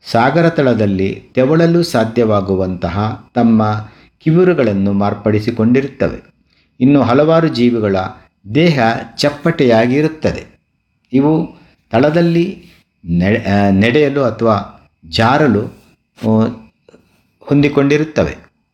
ಸಾಗರ ತಳದಲ್ಲಿ ತೆವಳಲು ಸಾಧ್ಯವಾಗುವಂತಹ ತಮ್ಮ ಕಿವಿರುಗಳನ್ನು ಮಾರ್ಪಡಿಸಿಕೊಂಡಿರುತ್ತವೆ ಇನ್ನು ಹಲವಾರು ಜೀವಿಗಳ ದೇಹ ಚಪ್ಪಟೆಯಾಗಿರುತ್ತದೆ ಇವು ತಳದಲ್ಲಿ ನಡೆ ಆ, ನಡೆಯಲು ಅಥವಾ ಜಾರಲು ಆ, ಹೊಂದಿಕೊಂಡಿರುತ್ತವೆ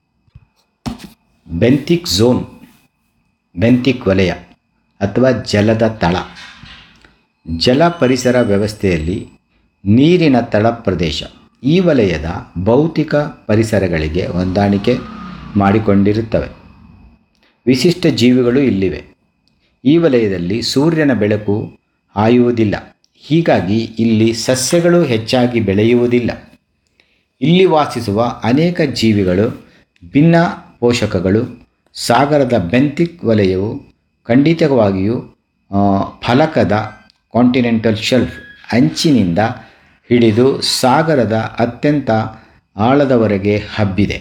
ಬೆಂಥಿಕ್ ಝೋನ್ ಬೆಂಥಿಕ್ ವಲಯ ಅಥವಾ ಜಲದ ತಳ ಜಲ ಪರಿಸರ ವ್ಯವಸ್ಥೆಯಲ್ಲಿ ನೀರಿನ ತಳ ಪ್ರದೇಶ ಈ ವಲಯದ ಭೌತಿಕ ಪರಿಸರಗಳಿಗೆ ಹೊಂದಾಣಿಕೆ ಮಾಡಿಕೊಂಡಿರುತ್ತವೆ ವಿಶಿಷ್ಟ ಜೀವಿಗಳು ಇಲ್ಲಿವೆ ಈ ವಲಯದಲ್ಲಿ ಸೂರ್ಯನ ಬೆಳಕು ಹಾಯುವುದಿಲ್ಲ ಹೀಗಾಗಿ ಇಲ್ಲಿ ಸಸ್ಯಗಳು ಹೆಚ್ಚಾಗಿ ಬೆಳೆಯುವುದಿಲ್ಲ ಇಲ್ಲಿ ವಾಸಿಸುವ ಅನೇಕ ಜೀವಿಗಳು ಭಿನ್ನ ಪೋಷಕಗಳು ಸಾಗರದ ಬೆಂಥಿಕ್ ವಲಯವು ಖಂಡಿತವಾಗಿಯೂ ಆ, ಫಲಕದ ಕಾಂಟಿನೆಂಟಲ್ ಶೆಲ್ಫ್ ಅಂಚಿನಿಂದ ಹಿಡಿದು ಸಾಗರದ ಅತ್ಯಂತ ಆಳದವರೆಗೆ ಹಬ್ಬಿದೆ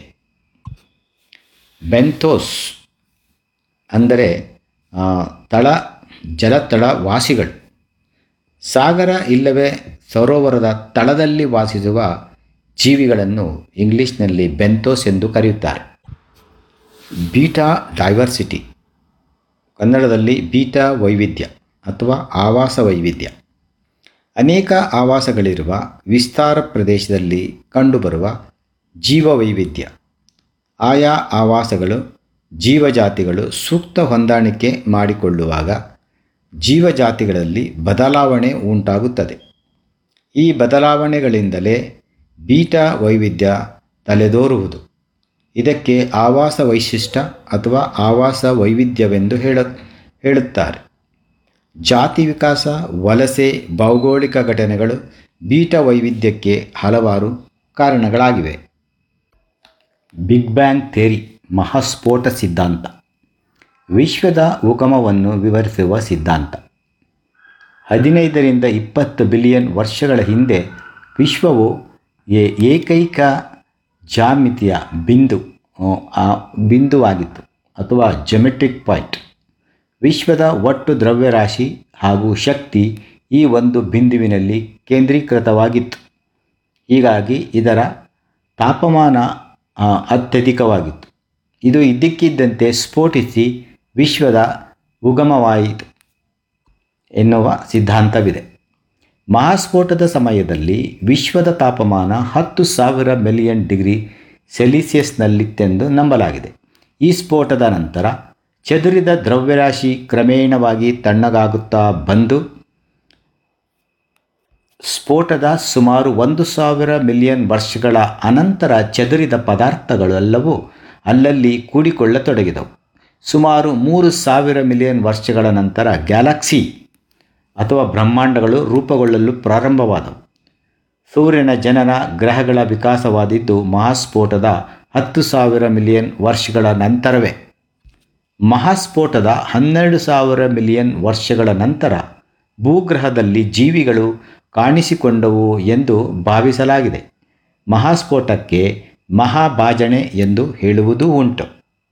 ಬೆಂಥೋಸ್ ಅಂದರೆ ಆ, ತಳ ಜಲತಳ ವಾಸಿಗಳು ಸಾಗರ ಇಲ್ಲವೇ ಸರೋವರದ ತಳದಲ್ಲಿ ವಾಸಿಸುವ ಜೀವಿಗಳನ್ನು ಇಂಗ್ಲಿಷ್ನಲ್ಲಿ ಬೆಂಥೋಸ್ ಎಂದು ಕರೆಯುತ್ತಾರೆ ಬೀಟಾ ಡೈವರ್ಸಿಟಿ ಕನ್ನಡದಲ್ಲಿ ಬೀಟಾ ವೈವಿಧ್ಯ ಅಥವಾ ಆವಾಸ ವೈವಿಧ್ಯ ಅನೇಕ ಆವಾಸಗಳಿರುವ ವಿಸ್ತಾರ ಪ್ರದೇಶದಲ್ಲಿ ಕಂಡುಬರುವ ಜೀವವೈವಿಧ್ಯ ಆಯಾ ಆವಾಸಗಳು ಜೀವಜಾತಿಗಳು ಸೂಕ್ತ ಹೊಂದಾಣಿಕೆ ಮಾಡಿಕೊಳ್ಳುವಾಗ ಜೀವಜಾತಿಗಳಲ್ಲಿ ಬದಲಾವಣೆ ಉಂಟಾಗುತ್ತದೆ ಈ ಬದಲಾವಣೆಗಳಿಂದಲೇ ಬೀಟಾ ವೈವಿಧ್ಯ ತಲೆದೋರುವುದು ಇದಕ್ಕೆ ಆವಾಸ ವೈಶಿಷ್ಟ್ಯ ಅಥವಾ ಆವಾಸ ವೈವಿಧ್ಯವೆಂದು ಹೇಳ ಹೇಳುತ್ತಾರೆ ಜಾತಿ ವಿಕಾಸ ವಲಸೆ ಭೌಗೋಳಿಕ ಘಟನೆಗಳು ಬೀಟ ವೈವಿಧ್ಯಕ್ಕೆ ಹಲವಾರು ಕಾರಣಗಳಾಗಿವೆ ಬಿಗ್ ಬ್ಯಾಂಗ್ ಥೇರಿ ಮಹಾಸ್ಫೋಟ ಸಿದ್ಧಾಂತ ವಿಶ್ವದ ಉಗಮವನ್ನು ವಿವರಿಸುವ ಸಿದ್ಧಾಂತ ಹದಿನೈದರಿಂದ ಇಪ್ಪತ್ತು ಬಿಲಿಯನ್ ವರ್ಷಗಳ ಹಿಂದೆ ವಿಶ್ವವು ಏ- ಏಕೈಕ ಜಾಮಿತಿಯ ಬಿಂದು ಆ, ಆ ಬಿಂದುವಾಗಿತ್ತು ಅಥವಾ ಜೊಮೆಟ್ರಿಕ್ ಪಾಯಿಂಟ್ ವಿಶ್ವದ ಒಟ್ಟು ದ್ರವ್ಯರಾಶಿ ಹಾಗೂ ಶಕ್ತಿ ಈ ಒಂದು ಬಿಂದುವಿನಲ್ಲಿ ಕೇಂದ್ರೀಕೃತವಾಗಿತ್ತು ಹೀಗಾಗಿ ಇದರ ತಾಪಮಾನ ಆ, ಅತ್ಯಧಿಕವಾಗಿತ್ತು ಇದು ಇದ್ದಕ್ಕಿದ್ದಂತೆ ಸ್ಫೋಟಿಸಿ ವಿಶ್ವದ ಉಗಮವಾಯಿತು ಎನ್ನುವ ಸಿದ್ಧಾಂತವಿದೆ ಮಹಾಸ್ಫೋಟದ ಸಮಯದಲ್ಲಿ ವಿಶ್ವದ ತಾಪಮಾನ ಹತ್ತು ಸಾವಿರ ಮಿಲಿಯನ್ ಡಿಗ್ರಿ ಸೆಲ್ಸಿಯಸ್ನಲ್ಲಿತ್ತೆಂದು ನಂಬಲಾಗಿದೆ ಈ ಸ್ಫೋಟದ ನಂತರ ಚದುರಿದ ದ್ರವ್ಯರಾಶಿ ಕ್ರಮೇಣವಾಗಿ ತಣ್ಣಗಾಗುತ್ತಾ ಬಂದು ಸ್ಫೋಟದ ಸುಮಾರು ಒಂದು ಸಾವಿರ ಮಿಲಿಯನ್ ವರ್ಷಗಳ ಅನಂತರ ಚದುರಿದ ಪದಾರ್ಥಗಳೆಲ್ಲವೂ ಅಲ್ಲಲ್ಲಿ ಕೂಡಿಕೊಳ್ಳತೊಡಗಿದವು ಸುಮಾರು ಮೂರು ಸಾವಿರ ಮಿಲಿಯನ್ ವರ್ಷಗಳ ನಂತರ ಗ್ಯಾಲಕ್ಸಿ ಅಥವಾ ಬ್ರಹ್ಮಾಂಡಗಳು ರೂಪುಗೊಳ್ಳಲು ಪ್ರಾರಂಭವಾದವು ಸೂರ್ಯನ ಜನನ ಗ್ರಹಗಳ ವಿಕಾಸವಾದಿದ್ದು ಮಹಾಸ್ಫೋಟದ ಹತ್ತು ಸಾವಿರ ಮಿಲಿಯನ್ ವರ್ಷಗಳ ನಂತರವೇ ಮಹಾಸ್ಫೋಟದ ಹನ್ನೆರಡು ಸಾವಿರ ಮಿಲಿಯನ್ ವರ್ಷಗಳ ನಂತರ ಭೂಗ್ರಹದಲ್ಲಿ ಜೀವಿಗಳು ಕಾಣಿಸಿಕೊಂಡವು ಎಂದು ಭಾವಿಸಲಾಗಿದೆ ಮಹಾಸ್ಫೋಟಕ್ಕೆ ಮಹಾಭಾಜಣೆ ಎಂದು ಹೇಳುವುದೂ ಉಂಟು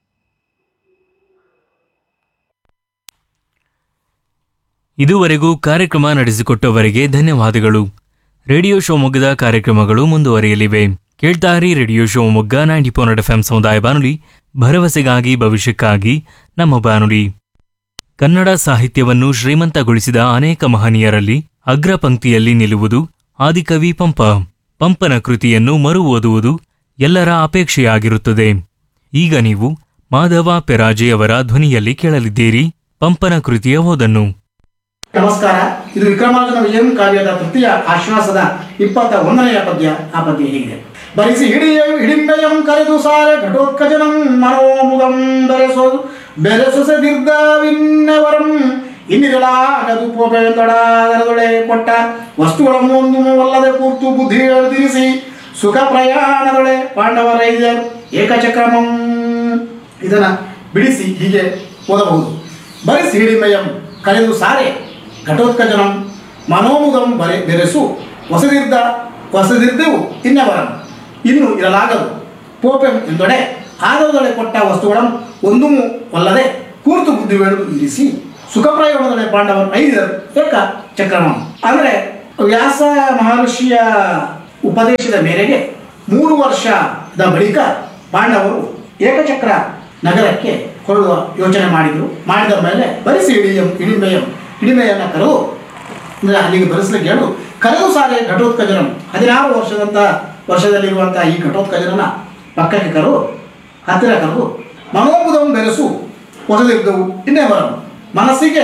ಇದುವರೆಗೂ ಕಾರ್ಯಕ್ರಮ ನಡೆಸಿಕೊಟ್ಟವರಿಗೆ ಧನ್ಯವಾದಗಳು ರೇಡಿಯೋ ಶಿವಮೊಗ್ಗದ ಕಾರ್ಯಕ್ರಮಗಳು ಮುಂದುವರಿಯಲಿವೆ ಕೇಳ್ತಾರಿ radio Shivamogga ninety four F M ಸಮುದಾಯ ಬಾನುಲಿ ಭರವಸೆಗಾಗಿ ಭವಿಷ್ಯಕ್ಕಾಗಿ ನಮ್ಮ ಬಾನುಲಿ ಕನ್ನಡ ಸಾಹಿತ್ಯವನ್ನು ಶ್ರೀಮಂತಗೊಳಿಸಿದ ಅನೇಕ ಮಹನೀಯರಲ್ಲಿ ಅಗ್ರ ಪಂಕ್ತಿಯಲ್ಲಿ ನಿಲ್ಲುವುದು ಆದಿಕವಿ ಪಂಪ ಪಂಪನ ಕೃತಿಯನ್ನು ಮರು ಓದುವುದು ಎಲ್ಲರ ಅಪೇಕ್ಷೆಯಾಗಿರುತ್ತದೆ ಈಗ ನೀವು ಮಾಧವ ಪೆರಾಜೆಯವರ ಧ್ವನಿಯಲ್ಲಿ ಕೇಳಲಿದ್ದೀರಿ ಪಂಪನ ಕೃತಿಯ ಓದನ್ನು ನಮಸ್ಕಾರ ಇದು ವಿಕ್ರಮಾರ್ಜುನ ವಿಜಯಂ ಕಾವ್ಯದ ತೃತೀಯ ಆಶ್ವಾಸದ ಇಪ್ಪತ್ತ ಒಂದನೆಯ ಪದ್ಯ ಆ ಪದ್ಯ ಹೀಗಿದೆ ಬರಿಸಿ ಹಿಡಿಯ ಹಿಡಿಂಬೆಯಂ ಕರೆದು ಸಾರೆ ಘಟೋತ್ಕಜನಂ ಮನೋಮುಗಂ ಬೆರೆಸೋದು ಬೆರೆಸೊಸೆದಿರ್ದವಿನ್ನೆವರಂ ಇನ್ನಿರಲಾಗದು ಪೋಪೆಂದೊಡಾದರದೊಳೆ ಕೊಟ್ಟ ವಸ್ತುಗಳನ್ನು ಒಂದು ಅಲ್ಲದೆ ಕೂರ್ತು ಬುದ್ಧಿ ತಿರಿಸಿ ಸುಖ ಪ್ರಯಾಣದೊಳೆ ಪಾಂಡವರೈದ ಏಕಚಕ್ರಮಂ ಇದನ್ನ ಬಿಡಿಸಿ ಹೀಗೆ ಓದಬಹುದು ಬರಿಸಿ ಹಿಡಿಮಯಂ ಕರೆದು ಸಾರೆ ಘಟೋತ್ಕಜನಂ ಮನೋಮುಗಂ ಬರೆ ಬೆರೆಸು ಹೊಸದಿರ್ದ ಹೊಸದಿರ್ದೆವು ಇನ್ನವರಂ ಇನ್ನು ಇರಲಾಗದು ಪೋಪೆಂ ಎಂದೊಡೆ ಆದದೊಳೆ ಕೊಟ್ಟ ವಸ್ತುಗಳ ಒಂದೂ ಒಲ್ಲದೆ ಕೂರ್ತು ಬುದ್ಧಿವೇಳು ಇರಿಸಿ ಸುಖಪ್ರಾಯಣದೊಳೆ ಪಾಂಡವರು ಐದರು ಏಕ ಚಕ್ರಮಂ ಅಂದರೆ ವ್ಯಾಸ ಮಹರ್ಷಿಯ ಉಪದೇಶದ ಮೇರೆಗೆ ಮೂರು ವರ್ಷದ ಬಳಿಕ ಪಾಂಡವರು ಏಕಚಕ್ರ ನಗರಕ್ಕೆ ಹೊರಡುವ ಯೋಚನೆ ಮಾಡಿದರು ಮಾಡಿದ ಮೇಲೆ ಬರಿಸಿ ಇಡಿಯಂ ಇಡಿಮೆಯಂ ಇಡಿಮೆಯನ್ನು ಕರೆದು ಅಂದರೆ ಅಲ್ಲಿಗೆ ಬರೆಸಲಿಕ್ಕೆ ಹೇಳು ಕರೆದು ಸಾಲೆ ಘಟೋತ್ಕಜನಂ ಹದಿನಾರು ವರ್ಷದಂಥ ವರ್ಷದಲ್ಲಿರುವಂಥ ಈ ಘಟೋತ್ಕಜನನ ಪಕ್ಕಕ್ಕೆ ಕರೆದು ಹತ್ತಿರ ಕರೆದು ಮನೋಬುಧವನ್ನು ಬೆರೆಸು ಹೊಸದಿದ್ದವು ಇನ್ನೇ ಬರಲು ಮನಸ್ಸಿಗೆ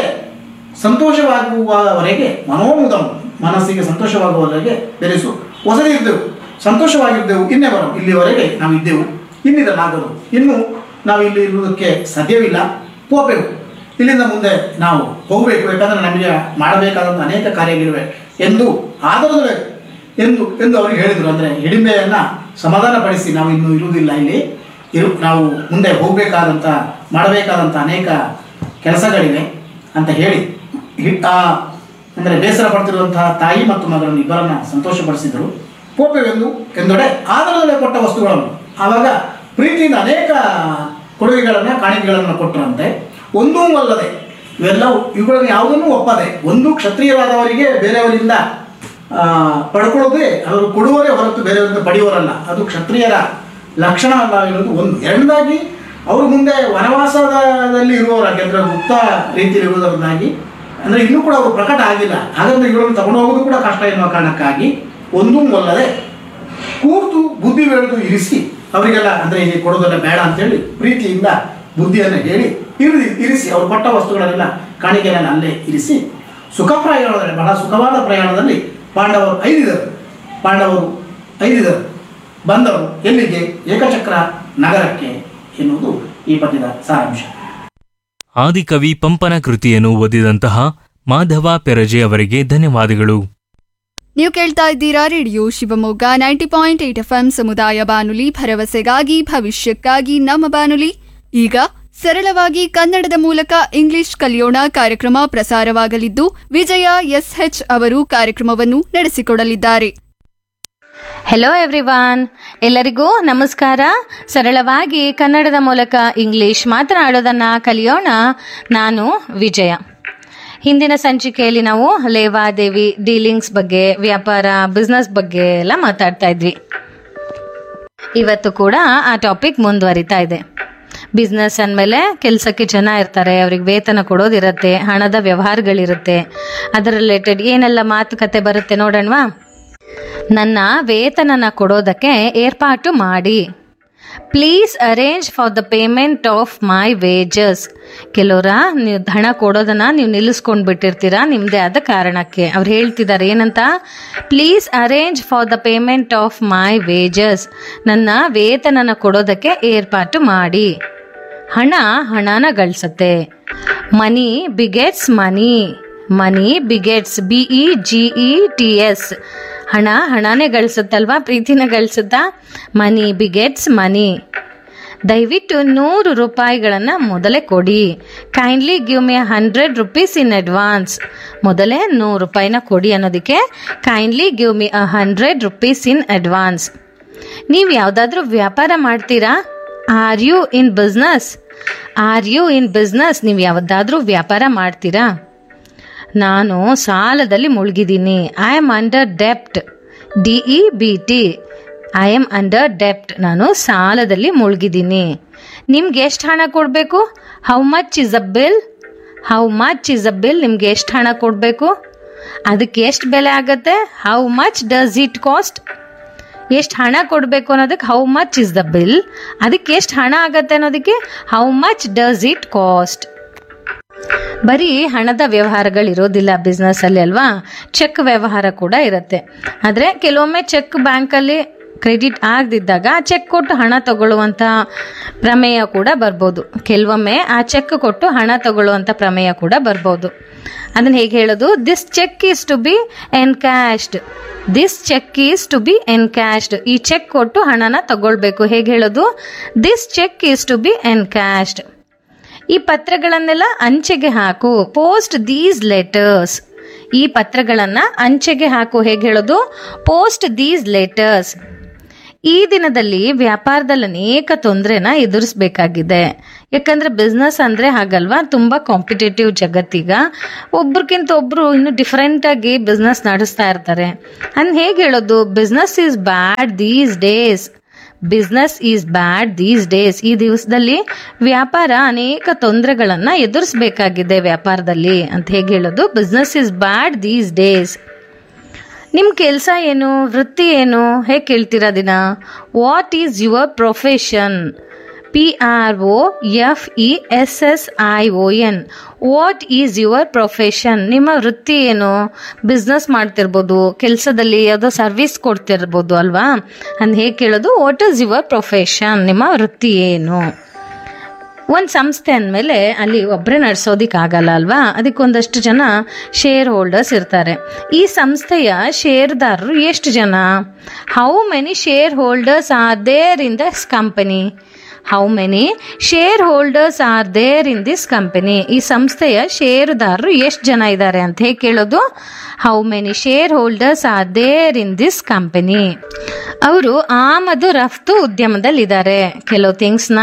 ಸಂತೋಷವಾಗುವವರೆಗೆ ಮನೋಮುದಂ ಮನಸ್ಸಿಗೆ ಸಂತೋಷವಾಗುವವರೆಗೆ ಬೆರೆಸು ಹೊಸದಿದ್ದೆವು ಸಂತೋಷವಾಗಿದ್ದೆವು ಇನ್ನೇ ಬರಲು ಇಲ್ಲಿವರೆಗೆ ನಾವು ಇದ್ದೆವು ಇನ್ನಿರಲಾಗದು ಇನ್ನು ನಾವು ಇಲ್ಲಿ ಇರುವುದಕ್ಕೆ ಸಾಧ್ಯವಿಲ್ಲ ಹೋಗಬೇಕು ಇಲ್ಲಿಂದ ಮುಂದೆ ನಾವು ಹೋಗಬೇಕು ಯಾಕಂದರೆ ನಮಗೆ ಮಾಡಬೇಕಾದಂಥ ಅನೇಕ ಕಾರ್ಯಗಳಿವೆ ಎಂದು ಆದರದಲ್ಲೇ ಎಂದು ಎಂದು ಅವರಿಗೆ ಹೇಳಿದರು ಅಂದರೆ ಹಿಡಿಮೆಯನ್ನು ಸಮಾಧಾನಪಡಿಸಿ ನಾವು ಇನ್ನೂ ಇರುವುದಿಲ್ಲ ಇಲ್ಲಿ ಇರು ನಾವು ಮುಂದೆ ಹೋಗಬೇಕಾದಂಥ ಮಾಡಬೇಕಾದಂಥ ಅನೇಕ ಕೆಲಸಗಳಿವೆ ಅಂತ ಹೇಳಿ ಹಿ- ಆ ಅಂದರೆ ಬೇಸರ ಪಡ್ತಿರುವಂತಹ ತಾಯಿ ಮತ್ತು ಮಗಳನ್ನು ಇಬ್ಬರನ್ನ ಸಂತೋಷಪಡಿಸಿದರು ಪೋಪೆವೆಂದು ಎಂದೊಡೆ ಆದರದಲ್ಲೇ ಕೊಟ್ಟ ವಸ್ತುಗಳನ್ನು ಆವಾಗ ಪ್ರೀತಿಯಿಂದ ಅನೇಕ ಕೊಡುಗೆಗಳನ್ನು ಕಾಣಿಕೆಗಳನ್ನು ಕೊಟ್ಟರಂತೆ ಒಂದೂ ಅಲ್ಲದೆ ಇವೆಲ್ಲವೂ ಇವುಗಳನ್ನು ಯಾವುದನ್ನೂ ಒಪ್ಪದೆ ಒಂದು ಕ್ಷತ್ರಿಯರಾದವರಿಗೆ ಬೇರೆಯವರಿಂದ ಆ, ಪಡ್ಕೊಳ್ಳೋದೇ ಅವರು ಕೊಡುವವರೇ ಹೊರತು ಬೇರೆಯವರಿಂದ ಪಡೆಯುವರಲ್ಲ ಅದು ಕ್ಷತ್ರಿಯರ ಲಕ್ಷಣ ಅಲ್ಲ ಇರೋದು ಒಂದು ಎರಡನೇದಾಗಿ ಅವರು ಮುಂದೆ ವನವಾಸದಲ್ಲಿ ಇರುವವರಾಗಿ ಅಂದರೆ ಗುಪ್ತ ರೀತಿಯಲ್ಲಿ ಇರುವುದರಿಂದಾಗಿ ಅಂದರೆ ಇನ್ನೂ ಕೂಡ ಅವರು ಪ್ರಕಟ ಆಗಿಲ್ಲ ಹಾಗಾದ್ರೆ ಇವುಗಳನ್ನು ತಗೊಂಡು ಹೋಗೋದು ಕೂಡ ಕಷ್ಟ ಎನ್ನುವ ಕಾರಣಕ್ಕಾಗಿ ಒಂದೂ ಅಲ್ಲದೆ ಕೂರ್ತು ಬುದ್ಧಿ ಬೆಳೆದು ಇರಿಸಿ ಅವರಿಗೆಲ್ಲ ಅಂದರೆ ಇಲ್ಲಿ ಕೊಡೋದೆಲ್ಲ ಬೇಡ ಅಂತೇಳಿ ಪ್ರೀತಿಯಿಂದ ಬುದ್ಧಿಯನ್ನು ಹೇಳಿ ಇರಿಸಿ ಇರಿಸಿ ಅವರು ಪಟ್ಟ ವಸ್ತುಗಳನ್ನೆಲ್ಲ ಕಾಣಿಕೆಯನ್ನು ಅಲ್ಲೇ ಇರಿಸಿ ಸುಖ ಪ್ರಯಾಣದಲ್ಲಿ ಬಹಳ ಸುಖವಾದ ಪ್ರಯಾಣದಲ್ಲಿ ಪಾಂಡವರು ಐದಿದರು ಪಾಂಡವರು ಐದಿದರು ಬಂದರು ಎಲ್ಲಿಗೆ ಏಕಚಕ್ರ ನಗರಕ್ಕೆ ಎನ್ನುವುದು ಈ ಪದ್ಯದ ಸಾರಾಂಶ ಆದಿಕವಿ ಪಂಪನ ಕೃತಿಯನ್ನು ಓದಿದಂತಹ ಮಾಧವ ಪೆರಜೆ ಅವರಿಗೆ ಧನ್ಯವಾದಗಳು ನೀವು ಕೇಳ್ತಾ ಇದ್ದೀರಾ radio Shivamogga ninety point eight F M ಸಮುದಾಯ ಬಾನುಲಿ ಭರವಸೆಗಾಗಿ ಭವಿಷ್ಯಕ್ಕಾಗಿ ನಮ್ಮ ಬಾನುಲಿ ಈಗ ಸರಳವಾಗಿ ಕನ್ನಡದ ಮೂಲಕ ಇಂಗ್ಲಿಷ್ ಕಲಿಯೋಣ ಕಾರ್ಯಕ್ರಮ ಪ್ರಸಾರವಾಗಲಿದ್ದು ವಿಜಯ ಎಸ್ಎಚ್ ಅವರು ಕಾರ್ಯಕ್ರಮವನ್ನು ನಡೆಸಿಕೊಡಲಿದ್ದಾರೆ ಹೆಲೋ ಎವ್ರಿವಾನ್ ಎಲ್ಲರಿಗೂ ನಮಸ್ಕಾರ ಸರಳವಾಗಿ ಕನ್ನಡದ ಮೂಲಕ ಇಂಗ್ಲಿಷ್ ಮಾತನಾಡೋದನ್ನು ಕಲಿಯೋಣ ನಾನು ವಿಜಯ ಹಿಂದಿನ ಸಂಚಿಕೆಯಲ್ಲಿ ನಾವು ಲೇವಾದೇವಿ ಡೀಲಿಂಗ್ಸ್ ಬಗ್ಗೆ ವ್ಯಾಪಾರ ಬಿಸ್ನೆಸ್ ಬಗ್ಗೆ ಎಲ್ಲ ಮಾತಾಡ್ತಾ ಇದ್ವಿ ಇವತ್ತು ಕೂಡ ಆ ಟಾಪಿಕ್ ಮುಂದುವರಿತಾ ಇದೆ ಬಿಸ್ನೆಸ್ ಅಂದಮೇಲೆ ಕೆಲಸಕ್ಕೆ ಜನ ಇರ್ತಾರೆ ಅವ್ರಿಗೆ ವೇತನ ಕೊಡೋದಿರುತ್ತೆ ಹಣದ ವ್ಯವಹಾರಗಳಿರುತ್ತೆ ಅದರ ರಿಲೇಟೆಡ್ ಏನೆಲ್ಲ ಮಾತುಕತೆ ಬರುತ್ತೆ ನೋಡೋಣವಾ ನನ್ನ ವೇತನನ ಕೊಡೋದಕ್ಕೆ ಏರ್ಪಾಟು ಮಾಡಿ please arrange for the payment of my wages ಕೆಲವರ ನೀವು ಹಣ ಕೊಡೋದನ್ನ ನೀವು ನಿಲ್ಲಿಸ್ಕೊಂಡು ಬಿಟ್ಟಿರ್ತೀರಾ ನಿಮ್ಮದೇ ಆದ ಕಾರಣಕ್ಕೆ ಅವ್ರು ಹೇಳ್ತಿದ್ದಾರೆ ಏನಂತ please arrange for the payment of my wages ನನ್ನ ವೇತನನ ಕೊಡೋದಕ್ಕೆ ಏರ್ಪಾಟು ಮಾಡಿ ಹಣ ಹಣನ ಗಳಿಸುತ್ತೆ money begets money money begets B E G E T S ಹಣ ಹಣನೇ ಗಳಿಸುತ್ತಲ್ವಾ ಪ್ರೀತಿನ ಗಳಿಸುತ್ತಾ ಮನಿ ಬಿಗೆಟ್ಸ್ ಮನಿ ದಯವಿಟ್ಟು ನೂರು ರೂಪಾಯಿಗಳನ್ನು ಮೊದಲೇ ಕೊಡಿ kindly give me hundred rupees in advance ಮೊದಲೇ ನೂರು ರೂಪಾಯಿನ ಕೊಡಿ ಅನ್ನೋದಕ್ಕೆ kindly give me a hundred rupees in advance ನೀವು ಯಾವುದಾದ್ರೂ ವ್ಯಾಪಾರ ಮಾಡ್ತೀರಾ are you in business are you in business ನೀವು ಯಾವುದಾದ್ರೂ ವ್ಯಾಪಾರ ಮಾಡ್ತೀರಾ ನಾನು ಸಾಲದಲ್ಲಿ ಮುಳುಗಿದ್ದೀನಿ I am under ಡೆಪ್ಟ್ D E B T I am under ಡೆಪ್ಟ್ ನಾನು ಸಾಲದಲ್ಲಿ ಮುಳುಗಿದ್ದೀನಿ ನಿಮ್ಗೆ ಎಷ್ಟು ಹಣ ಕೊಡಬೇಕು how much is a bill how much is a bill ನಿಮ್ಗೆ ಎಷ್ಟು ಹಣ ಕೊಡಬೇಕು ಅದಕ್ಕೆ ಎಷ್ಟು ಬೆಲೆ ಆಗುತ್ತೆ how much does it cost ಎಷ್ಟು ಹಣ ಕೊಡಬೇಕು ಅನ್ನೋದಕ್ಕೆ how much is the bill ಅದಕ್ಕೆ ಎಷ್ಟು ಹಣ ಆಗತ್ತೆ ಅನ್ನೋದಕ್ಕೆ how much does it cost ಬರೀ ಹಣದ ವ್ಯವಹಾರಗಳಿರೋದಿಲ್ಲ ಬಿಸ್ನೆಸ್ಸಲ್ಲಿ ಅಲ್ವಾ ಚೆಕ್ ವ್ಯವಹಾರ ಕೂಡ ಇರುತ್ತೆ ಆದರೆ ಕೆಲವೊಮ್ಮೆ ಚೆಕ್ ಬ್ಯಾಂಕಲ್ಲಿ ಕ್ರೆಡಿಟ್ ಆಗದಿದ್ದಾಗ ಆ ಚೆಕ್ ಕೊಟ್ಟು ಹಣ ತಗೊಳ್ಳುವಂಥ ಪ್ರಮೇಯ ಕೂಡ ಬರ್ಬೋದು ಕೆಲವೊಮ್ಮೆ ಆ ಚೆಕ್ ಕೊಟ್ಟು ಹಣ ತಗೊಳ್ಳುವಂಥ ಪ್ರಮೇಯ ಕೂಡ ಬರ್ಬೋದು ಅದನ್ನು ಹೇಗೆ ಹೇಳೋದು this cheque is to be encashed this cheque is to be encashed ಈ ಚೆಕ್ ಕೊಟ್ಟು ಹಣನ ತಗೊಳ್ಬೇಕು ಹೇಗೆ ಹೇಳೋದು this cheque is to be encashed ಈ ಪತ್ರಗಳನ್ನೆಲ್ಲ ಅಂಚೆಗೆ ಹಾಕು ಪೋಸ್ಟ್ ದೀಸ್ ಲೆಟರ್ಸ್ ಈ ಪತ್ರಗಳನ್ನ ಅಂಚೆಗೆ ಹಾಕು ಹೇಗೆ ಹೇಳೋದು ಪೋಸ್ಟ್ ದೀಸ್ ಲೆಟರ್ಸ್ ಈ ದಿನದಲ್ಲಿ ವ್ಯಾಪಾರದಲ್ಲಿ ಅನೇಕ ತೊಂದರೆನ ಎದುರಿಸಬೇಕಾಗಿದೆ ಯಾಕಂದ್ರೆ ಬಿಸ್ನೆಸ್ ಅಂದ್ರೆ ಹಾಗಲ್ವಾ ತುಂಬಾ ಕಾಂಪಿಟೇಟಿವ್ ಜಗತ್ತೀಗ ಒಬ್ರಿಗಿಂತ ಒಬ್ರು ಇನ್ನು ಡಿಫ್ರೆಂಟ್ ಆಗಿ ಬಿಸ್ನೆಸ್ ನಡೆಸ್ತಾ ಇರ್ತಾರೆ ಅಂದ್ ಹೇಗೆ ಹೇಳೋದು business is bad these days business is bad these days ಈ ದಿವಸದಲ್ಲಿ ವ್ಯಾಪಾರ ಅನೇಕ ತೊಂದರೆಗಳನ್ನ ಎದುರಿಸಬೇಕಾಗಿದೆ ವ್ಯಾಪಾರದಲ್ಲಿ ಅಂತ ಹೇಗೆ ಹೇಳೋದು business is bad these days ನಿಮ್ಮ ಕೆಲಸ ಏನು ವೃತ್ತಿ ಏನು ಹೇಗೆ ಕೇಳ್ತೀರಾ ದಿನ what is your profession P R O F E S S I O N what is your profession ನಿಮ್ಮ ವೃತ್ತಿ ಏನು ಬಿಸ್ನೆಸ್ ಮಾಡ್ತಿರ್ಬೋದು ಕೆಲಸದಲ್ಲಿ ಯಾವುದೋ ಸರ್ವಿಸ್ ಕೊಡ್ತಿರ್ಬೋದು ಅಲ್ವಾ ಅಂದ್ ಹೇಗೆ ಕೇಳೋದು ವಾಟ್ ಈಸ್ ಯುವರ್ ಪ್ರೊಫೆಷನ್ ನಿಮ್ಮ ವೃತ್ತಿ ಏನು ಒಂದು ಸಂಸ್ಥೆ ಅಂದಮೇಲೆ ಅಲ್ಲಿ ಒಬ್ಬರೇ ನಡ್ಸೋದಿಕ್ಕಾಗಲ್ಲ ಅಲ್ವಾ ಅದಕ್ಕೊಂದಷ್ಟು ಜನ ಶೇರ್ ಹೋಲ್ಡರ್ಸ್ ಇರ್ತಾರೆ ಈ ಸಂಸ್ಥೆಯ ಶೇರ್ದಾರರು ಎಷ್ಟು ಜನ how many share holders are there in this company how many share holders are there in this company ಈ ಸಂಸ್ಥೆಯ ಷೇರುದಾರರು ಎಷ್ಟು ಜನ ಇದ್ದಾರೆ ಅಂತ ಹೇಗೆ ಕೇಳೋದು how many share holders are there in this company ಅವರು ಆಮದು ರಫ್ತು ಉದ್ಯಮದಲ್ಲಿದ್ದಾರೆ ಕೆಲವು ಥಿಂಗ್ಸ್ನ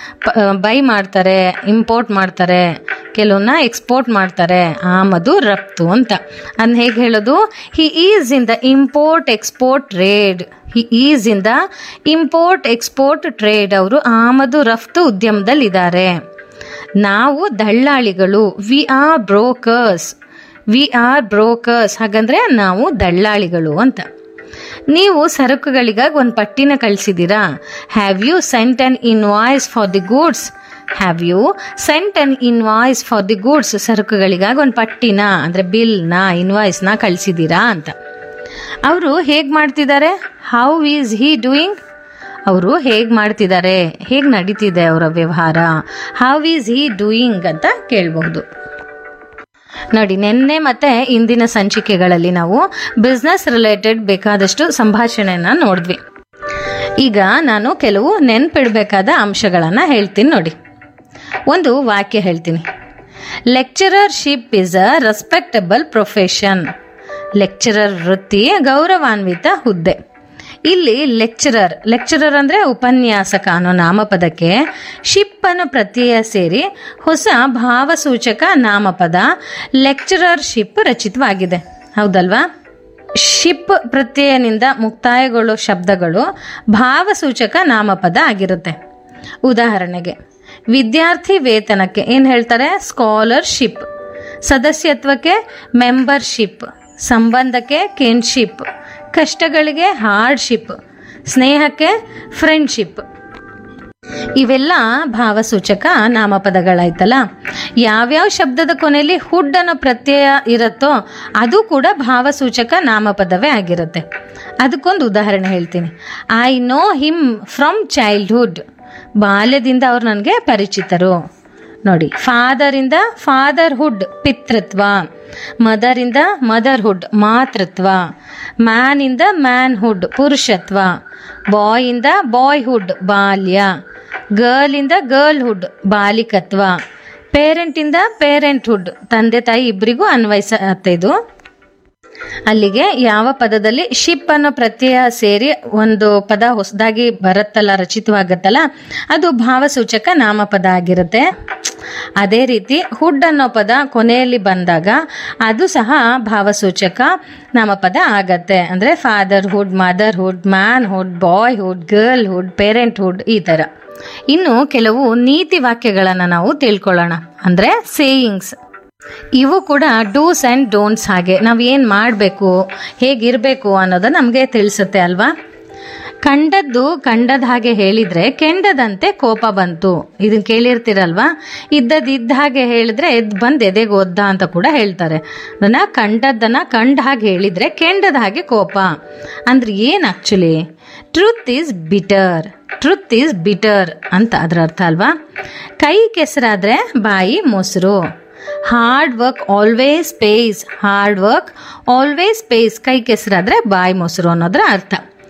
ಬೈ ಮಾಡ್ತಾರೆ ಇಂಪೋರ್ಟ್ ಮಾಡ್ತಾರೆ ಕೆಲವನ್ನ ಎಕ್ಸ್ಪೋರ್ಟ್ ಮಾಡ್ತಾರೆ ಆಮದು ರಫ್ತು ಅಂತ ಅದನ್ನ ಹೇಗೆ ಹೇಳೋದು he is in the import export trade he is in the import export trade ಅವರು ಆಮದು ರಫ್ತು ಉದ್ಯಮದಲ್ಲಿದ್ದಾರೆ ನಾವು ದಳ್ಳಾಳಿಗಳು we are brokers we are brokers ಹಾಗಂದ್ರೆ ನಾವು ದಳ್ಳಾಳಿಗಳು ಅಂತ ನೀವು ಸರಕುಗಳಿಗಾಗಿ ಒಂದು ಪಟ್ಟಿನ ಕಳಿಸಿದ್ದೀರಾ have you sent an invoice for the goods have you sent an invoice for the goods ಸರಕುಗಳಿಗಾಗಿ ಒಂದು ಪಟ್ಟಿನ ಅಂದರೆ ಬಿಲ್ನ ಇನ್ವಾಯ್ಸ್ನ ಕಳಿಸಿದ್ದೀರಾ ಅಂತ ಅವರು ಹೇಗೆ ಮಾಡ್ತಿದ್ದಾರೆ ಹೌ ಈಸ್ ಹಿ ಡೂಯಿಂಗ್ ಅವರು ಹೇಗೆ ಮಾಡ್ತಿದ್ದಾರೆ ಹೇಗೆ ನಡೀತಿದೆ ಅವರ ವ್ಯವಹಾರ ಹೌ ಈಸ್ ಹಿ ಡೂಯಿಂಗ್ ಅಂತ ಕೇಳಬಹುದು ನೋಡಿ ನಿನ್ನೆ ಮತ್ತೆ ಇಂದಿನ ಸಂಚಿಕೆಗಳಲ್ಲಿ ನಾವು ಬಿಸ್ನೆಸ್ ರಿಲೇಟೆಡ್ ಬೇಕಾದಷ್ಟು ಸಂಭಾಷಣೆನ ನೋಡಿದ್ವಿ ಈಗ ನಾನು ಕೆಲವು ನೆನ್ಪಿಡ್ಬೇಕಾದ ಅಂಶಗಳನ್ನು ಹೇಳ್ತೀನಿ ನೋಡಿ ಒಂದು ವಾಕ್ಯ ಹೇಳ್ತೀನಿ lectureship is a respectable profession lecturer ವೃತ್ತಿ ಗೌರವಾನ್ವಿತ ಹುದ್ದೆ ಇಲ್ಲಿ ಲೆಕ್ಚರರ್ ಲೆಕ್ಚರರ್ ಅಂದರೆ ಉಪನ್ಯಾಸಕ ಅನ್ನೋ ನಾಮಪದಕ್ಕೆ ಶಿಪ್ ಅನ್ನೋ ಪ್ರತ್ಯಯ ಸೇರಿ ಹೊಸ ಭಾವಸೂಚಕ ನಾಮಪದ ಲೆಕ್ಚರರ್ಶಿಪ್ ರಚಿತವಾಗಿದೆ ಹೌದಲ್ವಾ ಶಿಪ್ ಪ್ರತ್ಯಯನಿಂದ ಮುಕ್ತಾಯಗೊಳ್ಳೋ ಶಬ್ದಗಳು ಭಾವಸೂಚಕ ನಾಮಪದ ಆಗಿರುತ್ತೆ ಉದಾಹರಣೆಗೆ ವಿದ್ಯಾರ್ಥಿ ವೇತನಕ್ಕೆ ಏನು ಹೇಳ್ತಾರೆ ಸ್ಕಾಲರ್ಶಿಪ್ ಸದಸ್ಯತ್ವಕ್ಕೆ ಮೆಂಬರ್ಶಿಪ್ ಸಂಬಂಧಕ್ಕೆ ಕಿನ್ಶಿಪ್ ಕಷ್ಟಗಳಿಗೆ ಹಾರ್ಡ್ಶಿಪ್ ಸ್ನೇಹಕ್ಕೆ ಫ್ರೆಂಡ್ಶಿಪ್ ಇವೆಲ್ಲ ಭಾವಸೂಚಕ ನಾಮಪದಗಳಾಯ್ತಲ್ಲ ಯಾವ್ಯಾವ ಶಬ್ದದ ಕೊನೆಯಲ್ಲಿ ಹುಡ್ ಅನ್ನೋ ಪ್ರತ್ಯಯ ಇರುತ್ತೋ ಅದು ಕೂಡ ಭಾವಸೂಚಕ ನಾಮಪದವೇ ಆಗಿರುತ್ತೆ ಅದಕ್ಕೊಂದು ಉದಾಹರಣೆ ಹೇಳ್ತೀನಿ I know him from childhood ಬಾಲ್ಯದಿಂದ ಅವ್ರು ನನಗೆ ಪರಿಚಿತರು ನೋಡಿ ಫಾದರಿಂದ ಫಾದರ್ಹುಡ್ ಪಿತೃತ್ವ ಮದರಿಂದ ಮದರ್ಹುಡ್ ಮಾತೃತ್ವ ಮ್ಯಾನಿಂದ ಮ್ಯಾನ್ಹುಡ್ ಪುರುಷತ್ವ ಬಾಯಿಂದ ಬಾಯ್ಹುಡ್ ಬಾಲ್ಯ ಗರ್ಲಿಂದ ಗರ್ಲ್ಹುಡ್ ಬಾಲಿಕತ್ವ ಪೇರೆಂಟಿಂದ ಪೇರೆಂಟ್ಹುಡ್ ತಂದೆ ತಾಯಿ ಇಬ್ಬರಿಗೂ ಅನ್ವಯಿಸತ್ತೆ ಇದು ಅಲ್ಲಿಗೆ ಯಾವ ಪದದಲ್ಲಿ ಶಿಪ್ ಅನ್ನೋ ಪ್ರತ್ಯಯ ಸೇರಿ ಒಂದು ಪದ ಹೊಸದಾಗಿ ಬರುತ್ತಲ್ಲ ರಚಿತವಾಗತ್ತಲ್ಲ ಅದು ಭಾವಸೂಚಕ ನಾಮಪದ ಆಗಿರುತ್ತೆ ಅದೇ ರೀತಿ ಹುಡ್ ಅನ್ನೋ ಪದ ಕೊನೆಯಲ್ಲಿ ಬಂದಾಗ ಅದು ಸಹ ಭಾವಸೂಚಕ ನಾಮಪದ ಆಗತ್ತೆ ಅಂದರೆ fatherhood motherhood manhood boyhood girlhood parenthood ಈ ಥರ ಇನ್ನು ಕೆಲವು ನೀತಿ ವಾಕ್ಯಗಳನ್ನು ನಾವು ತಿಳ್ಕೊಳ್ಳೋಣ ಅಂದರೆ ಸೇಯಿಂಗ್ಸ್ ಇವು ಕೂಡ ಡೂಸ್ ಆ್ಯಂಡ್ ಡೋಂಟ್ಸ್ ಹಾಗೆ ನಾವು ಏನು ಮಾಡಬೇಕು ಹೇಗಿರಬೇಕು ಅನ್ನೋದು ನಮಗೆ ತಿಳಿಸುತ್ತೆ ಅಲ್ವಾ ಕಂಡದ್ದು ಕಂಡದ ಹಾಗೆ ಹೇಳಿದ್ರೆ ಕೆಂಡದಂತೆ ಕೋಪ ಬಂತು ಇದನ್ನ ಕೇಳಿರ್ತೀರಲ್ವಾ ಇದ್ದದ್ದು ಇದ್ದ ಹಾಗೆ ಹೇಳಿದ್ರೆ ಎದ್ದು ಬಂದು ಎದೆಗೆ ಒದ್ದ ಅಂತ ಕೂಡ ಹೇಳ್ತಾರೆ ಅದನ್ನ ಕಂಡದ್ದನ್ನ ಕಂಡ ಹಾಗೆ ಹೇಳಿದ್ರೆ ಕೆಂಡದ ಹಾಗೆ ಕೋಪ ಅಂದ್ರೆ ಏನು actually truth is bitter truth is bitter ಅಂತ ಅದರ ಅರ್ಥ ಅಲ್ವಾ ಕೈ ಕೆಸರಾದ್ರೆ ಬಾಯಿ ಮೊಸರು hard work always pays hard work always pays ಕೈ ಕೆಸರಾದ್ರೆ ಬಾಯಿ ಮೊಸರು ಅನ್ನೋದ್ರ ಅರ್ಥ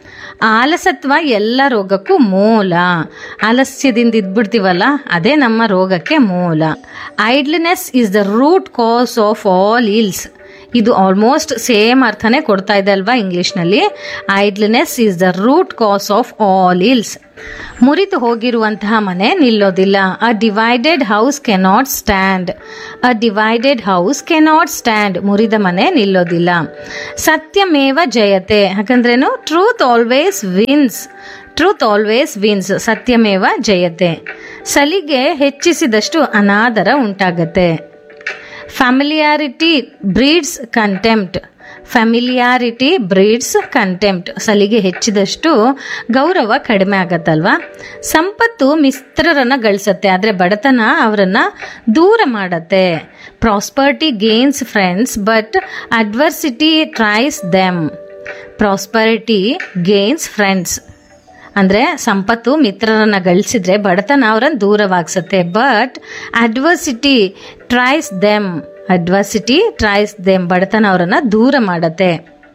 ಆಲಸತ್ವ ಎಲ್ಲ ರೋಗಕ್ಕೂ ಮೂಲ ಆಲಸ್ಯದಿಂದ ಇದ್ಬಿಡ್ತೀವಲ್ಲ ಅದೇ ನಮ್ಮ ರೋಗಕ್ಕೆ ಮೂಲ idleness is the root cause of all ills ಇದು ಆಲ್ಮೋಸ್ಟ್ ಸೇಮ್ ಅರ್ಥನೇ ಕೊಡ್ತಾ ಇದೆ ಅಲ್ವಾ ಇಂಗ್ಲಿಷ್ನಲ್ಲಿ idleness is the root cause of all ills ಮುರಿದು ಹೋಗಿರುವಂತಹ ಮನೆ ನಿಲ್ಲೋದಿಲ್ಲ a divided house cannot stand a divided house cannot stand ಮುರಿದ ಮನೆ ನಿಲ್ಲೋದಿಲ್ಲ ಸತ್ಯಮೇವ ಜಯತೆ ಯಾಕಂದ್ರೇನು truth always wins truth always wins ಸತ್ಯಮೇವ ಜಯತೆ ಸಲಿಗೆ ಹೆಚ್ಚಿಸಿದಷ್ಟು ಅನಾದರ ಉಂಟಾಗತ್ತೆ familiarity breeds contempt familiarity breeds contempt ಸಲಿಗೆ ಹೆಚ್ಚಿದಷ್ಟು ಗೌರವ ಕಡಿಮೆ ಆಗತ್ತಲ್ವಾ ಸಂಪತ್ತು ಮಿತ್ರರನ್ನ ಗಳಿಸತ್ತೆ ಆದರೆ ಬಡತನ ಅವರನ್ನ ದೂರ ಮಾಡತ್ತೆ prosperity gains friends but adversity tries them prosperity gains friends ಅಂದರೆ ಸಂಪತ್ತು ಮಿತ್ರರನ್ನ ಗಳಿಸಿದ್ರೆ ಬಡತನ ಅವರನ್ನು ದೂರವಾಗಿಸುತ್ತೆ but adversity tries them adversity tries them ಬಡತನ ಅವರನ್ನು ದೂರ ಮಾಡತ್ತೆ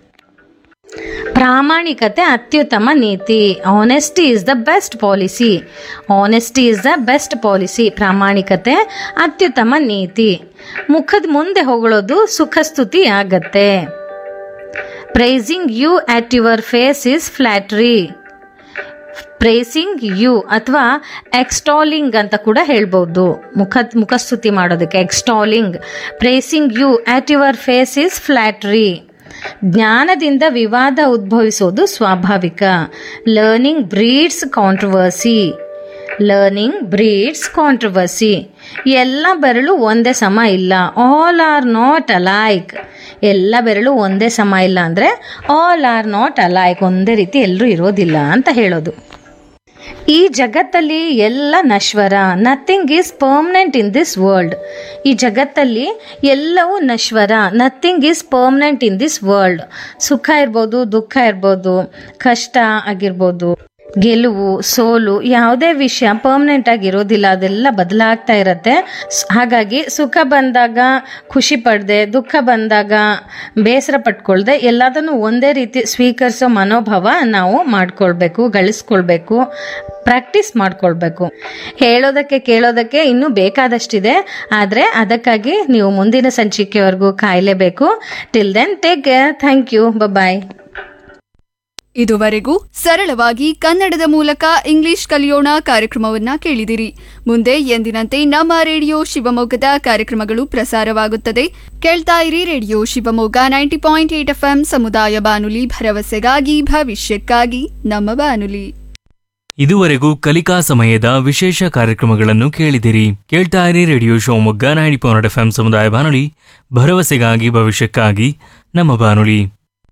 ಪ್ರಾಮಾಣಿಕತೆ ಅತ್ಯುತ್ತಮ ನೀತಿ honesty is the best policy honesty is the best policy ಪ್ರಾಮಾಣಿಕತೆ ಅತ್ಯುತ್ತಮ ನೀತಿ ಮುಖದ ಮುಂದೆ ಹೊಗಳೋದು ಸುಖಸ್ತುತಿ ಆಗತ್ತೆ praising you at your face is flattery praising you ಅಥವಾ ಎಕ್ಸ್ಟಾಲಿಂಗ್ ಅಂತ ಕೂಡ ಹೇಳ್ಬೋದು ಮುಖ ಮುಖಸ್ತುತಿ ಮಾಡೋದಕ್ಕೆ ಎಕ್ಸ್ಟಾಲಿಂಗ್ praising you at your face is flattery ಜ್ಞಾನದಿಂದ ವಿವಾದ ಉದ್ಭವಿಸೋದು ಸ್ವಾಭಾವಿಕ learning breeds controversy learning breeds controversy ಎಲ್ಲ ಬೆರಳು ಒಂದೇ ಸಮ ಇಲ್ಲ ಆಲ್ ಆರ್ ನಾಟ್ ಅಲೈಕ್ ಎಲ್ಲ ಬೆರಳು ಒಂದೇ ಸಮ ಇಲ್ಲ ಅಂದರೆ ಆಲ್ ಆರ್ ನಾಟ್ ಅಲೈಕ್ ಒಂದೇ ರೀತಿ ಎಲ್ಲರೂ ಇರೋದಿಲ್ಲ ಅಂತ ಹೇಳೋದು ಈ ಜಗತ್ತಲ್ಲಿ ಎಲ್ಲ ನಶ್ವರ nothing is permanent in this world ಈ ಜಗತ್ತಲ್ಲಿ ಎಲ್ಲವೂ ನಶ್ವರ nothing is permanent in this world ಸುಖ ಇರ್ಬೋದು ದುಃಖ ಇರ್ಬೋದು ಕಷ್ಟ ಆಗಿರ್ಬೋದು ಗೆಲುವು ಸೋಲು ಯಾವುದೇ ವಿಷಯ ಪರ್ಮನೆಂಟ್ ಆಗಿರೋದಿಲ್ಲ ಅದೆಲ್ಲ ಬದಲಾಗ್ತಾ ಇರತ್ತೆ ಸ್- ಹಾಗಾಗಿ ಸುಖ ಬಂದಾಗ ಖುಷಿ ಪಡದೆ ದುಃಖ ಬಂದಾಗ ಬೇಸರ ಪಟ್ಕೊಳ್ದೆ ಎಲ್ಲದನ್ನು ಒಂದೇ ರೀತಿ ಸ್ವೀಕರಿಸೋ ಮನೋಭಾವ ನಾವು ಮಾಡ್ಕೊಳ್ಬೇಕು ಗಳಿಸ್ಕೊಳ್ಬೇಕು ಪ್ರಾಕ್ಟೀಸ್ ಮಾಡ್ಕೊಳ್ಬೇಕು ಹೇಳೋದಕ್ಕೆ ಕೇಳೋದಕ್ಕೆ ಇನ್ನೂ ಬೇಕಾದಷ್ಟಿದೆ ಆದರೆ ಅದಕ್ಕಾಗಿ ನೀವು ಮುಂದಿನ ಸಂಚಿಕೆವರೆಗೂ ಕಾಯಲೇಬೇಕು till then take care thank you bye ಇದುವರೆಗೂ ಸರಳವಾಗಿ ಕನ್ನಡದ ಮೂಲಕ ಇಂಗ್ಲಿಷ್ ಕಲಿಯೋಣ ಕಾರ್ಯಕ್ರಮವನ್ನ ಕೇಳಿದಿರಿ ಮುಂದೆ ಎಂದಿನಂತೆ ನಮ್ಮ ರೇಡಿಯೋ ಶಿವಮೊಗ್ಗದ ಕಾರ್ಯಕ್ರಮಗಳು ಪ್ರಸಾರವಾಗುತ್ತದೆ ಕೇಳ್ತಾ ಇರಿ radio Shivamogga ninety point eight F ಸಮುದಾಯ ಬಾನುಲಿ ಭರವಸೆಗಾಗಿ ಭವಿಷ್ಯಕ್ಕಾಗಿ ನಮ್ಮ ಬಾನುಲಿ ಇದುವರೆಗೂ ಕಲಿಕಾ ಸಮಯದ ವಿಶೇಷ ಕಾರ್ಯಕ್ರಮಗಳನ್ನು ಕೇಳಿದಿರಿ ಕೇಳ್ತಾ ಇರಿ radio Shivamogga ninety point F ಸಮುದಾಯ ಬಾನುಲಿ ಭರವಸೆಗಾಗಿ ಭವಿಷ್ಯಕ್ಕಾಗಿ ನಮ್ಮ ಬಾನುಲಿ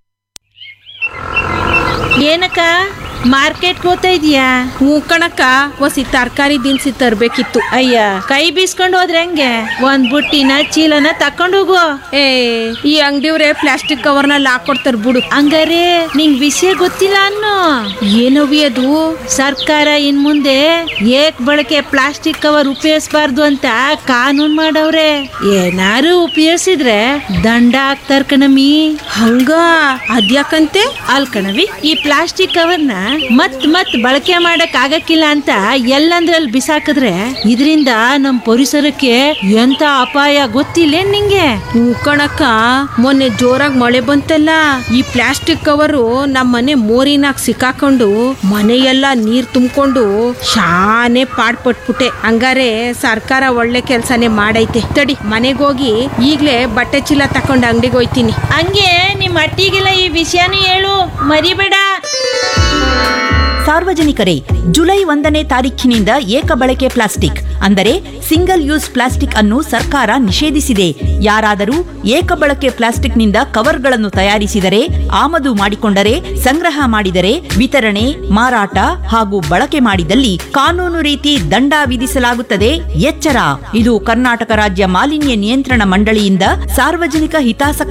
ಏನಕ್ಕ ಮಾರ್ಕೆಟ್ಗೆ ಹೋಗ್ತಾ ಇದೀಯಾ ಹ್ಞೂ ಕಣಕ್ಕ ಒಸಿ ತರಕಾರಿ ದಿನಸಿ ತರ್ಬೇಕಿತ್ತು ಅಯ್ಯ ಕೈ ಬೀಸ್ಕೊಂಡು ಹೋದ್ರೆ ಹೆಂಗೆ ಒಂದ್ ಬುಟ್ಟಿನ ಚೀಲನ ತಕೊಂಡು ಹೋಗು ಏ ಈ ಅಂಗಡಿಯವ್ರೆ ಪ್ಲಾಸ್ಟಿಕ್ ಕವರ್ನಲ್ಲಿ ಹಾಕೊಡ್ತಾರ ಬಿಡು ಹಂಗಾರೆ ನಿಂಗ್ ವಿಷಯ ಗೊತ್ತಿಲ್ಲ ಅನ್ನೋ ಏನವಿ ಅದು ಸರ್ಕಾರ ಇನ್ ಮುಂದೆ ಏಕ್ ಬಳಕೆ ಪ್ಲಾಸ್ಟಿಕ್ ಕವರ್ ಉಪಯೋಗಿಸಬಾರ್ದು ಅಂತ ಕಾನೂನ್ ಮಾಡವ್ರೆ ಏನಾರು ಉಪಯೋಗಿಸಿದ್ರೆ ದಂಡ ಹಾಕ್ತಾರ ಕಣಮಿ ಹಂಗ ಅದ್ಯಾಕಂತೆ ಅಲ್ ಕಣವಿ ಈ ಪ್ಲಾಸ್ಟಿಕ್ ಕವರ್ನ ಮತ್ ಮತ್ ಬಳಕೆ ಮಾಡಕ್ ಆಗಕ್ಕಿಲ್ಲ ಅಂತ ಎಲ್ಲಂದ್ರಲ್ಲಿ ಬಿಸಾಕಿದ್ರೆ ಇದರಿಂದ ನಮ್ ಪರಿಸರಕ್ಕೆ ಎಂತ ಅಪಾಯ ಗೊತ್ತಿಲ್ಲ ನಿಂಗೆ ಹ್ಞೂ ಕಣಕ್ಕ ಮೊನ್ನೆ ಜೋರಾಗಿ ಮಳೆ ಬಂತಲ್ಲ ಈ ಪ್ಲಾಸ್ಟಿಕ್ ಕವರು ನಮ್ಮ ಮನೆ ಮೋರಿನಾಗ ಸಿಕ್ಕಾಕೊಂಡು ಮನೆಯೆಲ್ಲ ನೀರ್ ತುಂಬಿಕೊಂಡು ಶಾನೆ ಪಾಡ್ಪಟ್ಬಿಟ್ಟೆ ಹಂಗಾರೆ ಸರ್ಕಾರ ಒಳ್ಳೆ ಕೆಲ್ಸನೇ ಮಾಡೈತೆ ತಡಿ ಮನೆಗೆ ಹೋಗಿ ಈಗ್ಲೇ ಬಟ್ಟೆ ಚೀಲ ತಕೊಂಡು ಅಂಗಡಿಗೆ ಹೋಯ್ತೀನಿ ಹಂಗೆ ನಿಮ್ ಅಟ್ಟಿಗೆಲ್ಲ ಈ ವಿಷಯನೂ ಹೇಳು ಮರಿಬೇಡ ಸಾರ್ವಜನಿಕರೇ ಜುಲೈ ಒಂದನೇ ತಾರೀಖಿನಿಂದ ಏಕ ಬಳಕೆ ಪ್ಲಾಸ್ಟಿಕ್ ಅಂದರೆ ಸಿಂಗಲ್ ಯೂಸ್ ಪ್ಲಾಸ್ಟಿಕ್ ಅನ್ನು ಸರ್ಕಾರ ನಿಷೇಧಿಸಿದೆ ಯಾರಾದರೂ ಏಕ ಬಳಕೆ ಪ್ಲಾಸ್ಟಿಕ್ನಿಂದ ಕವರ್ಗಳನ್ನು ತಯಾರಿಸಿದರೆ ಆಮದು ಮಾಡಿಕೊಂಡರೆ ಸಂಗ್ರಹ ಮಾಡಿದರೆ ವಿತರಣೆ ಮಾರಾಟ ಹಾಗೂ ಬಳಕೆ ಮಾಡಿದಲ್ಲಿ ಕಾನೂನು ರೀತಿ ದಂಡ ವಿಧಿಸಲಾಗುತ್ತದೆ ಎಚ್ಚರ ಇದು ಕರ್ನಾಟಕ ರಾಜ್ಯ ಮಾಲಿನ್ಯ ನಿಯಂತ್ರಣ ಮಂಡಳಿಯಿಂದ ಸಾರ್ವಜನಿಕ ಹಿತಾಸಕ್ತಿ